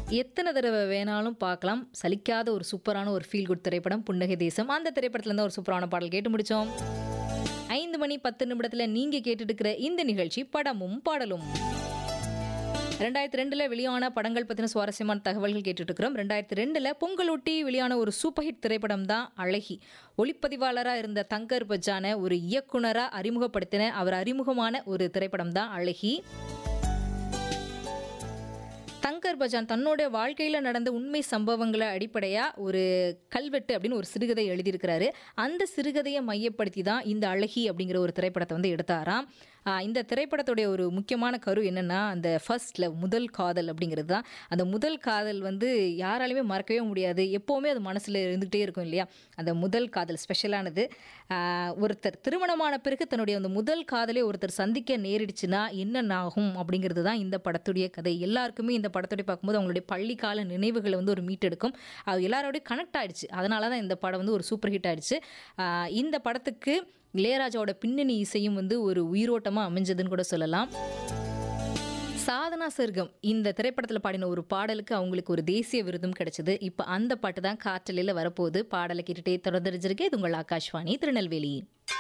எத்தனை தடவை வேணாலும் பார்க்கலாம் சலிக்காத ஒரு சூப்பரான ஒரு ஃபீல் குட் திரைப்படம் புன்னகை தேசம் அந்த திரைப்படத்துல இருந்து ஒரு சூப்பரான பாடல் கேட்டு முடிச்சோம் ஐந்து மணி பத்து நிமிடத்துல நீங்க கேட்டுட்டு இருக்கிற இந்த நிகழ்ச்சி படமும் பாடலும் ரெண்டாயிரத்தி ரெண்டுல வெளியான படங்கள் பத்தின சுவாரஸ்யமான தகவல்கள் கேட்டுட்டு இருக்கிறோம் ரெண்டாயிரத்தி ரெண்டுல பொங்கலொட்டி வெளியான ஒரு சூப்பர் ஹிட் திரைப்படம் தான் அழகி ஒளிப்பதிவாளரா இருந்த தங்கர் பஜானை ஒரு இயக்குனரா அறிமுகப்படுத்தின அவர் அறிமுகமான ஒரு திரைப்படம் தான் அழகி தங்கர் பஜான் தன்னோட வாழ்க்கையில் நடந்த உண்மை சம்பவங்களை அடிப்படையாக ஒரு கல்வெட்டு அப்படின்னு ஒரு சிறுகதை எழுதியிருக்கிறாரு அந்த சிறுகதையை மையப்படுத்தி தான் இந்த அழகி அப்படிங்கிற ஒரு திரைப்படத்தை வந்து எடுத்தாராம் ஆஹ் இந்த திரைப்படத்துடைய ஒரு முக்கியமான கரு என்னன்னா அந்த ஃபர்ஸ்ட் லவ் முதல் காதல் அப்படிங்கிறது தான் அந்த முதல் காதல் வந்து யாராலையுமே மறக்கவே முடியாது எப்போவுமே அது மனசில் இருந்துகிட்டே இருக்கும் இல்லையா அந்த முதல் காதல் ஸ்பெஷலானது ஆஹ் ஒருத்தர் திருமணமான பிறகு தன்னுடைய அந்த முதல் காதலை ஒருத்தர் சந்திக்க நேரிடுச்சுன்னா என்ன ஆகும் அப்படிங்கிறது தான் இந்த படத்துடைய கதை எல்லாருக்குமே இந்த படத்துடைய பார்க்கும்போது அவங்களுடைய பள்ளிக்கால நினைவுகளை வந்து ஒரு மீட்டெடுக்கும் அது எல்லாரோடய கனெக்ட் ஆயிடுச்சு அதனால தான் இந்த படம் வந்து ஒரு சூப்பர் ஹிட் ஆயிடுச்சு ஆஹ் இந்த படத்துக்கு இளையராஜாவோட பின்னணி இசையும் வந்து ஒரு உயிரோட்டமாக அமைஞ்சதுன்னு கூட சொல்லலாம் சாதனா சர்க்கம் இந்த திரைப்படத்தில் பாடின ஒரு பாடலுக்கு அவங்களுக்கு ஒரு தேசிய விருதும் கிடைச்சது இப்போ அந்த பாட்டு தான் காற்றலையில் வரப்போகுது பாடலை கேட்டுட்டே தொடர்ந்துருக்கு இது உங்கள் ஆகாஷ்வாணி திருநெல்வேலி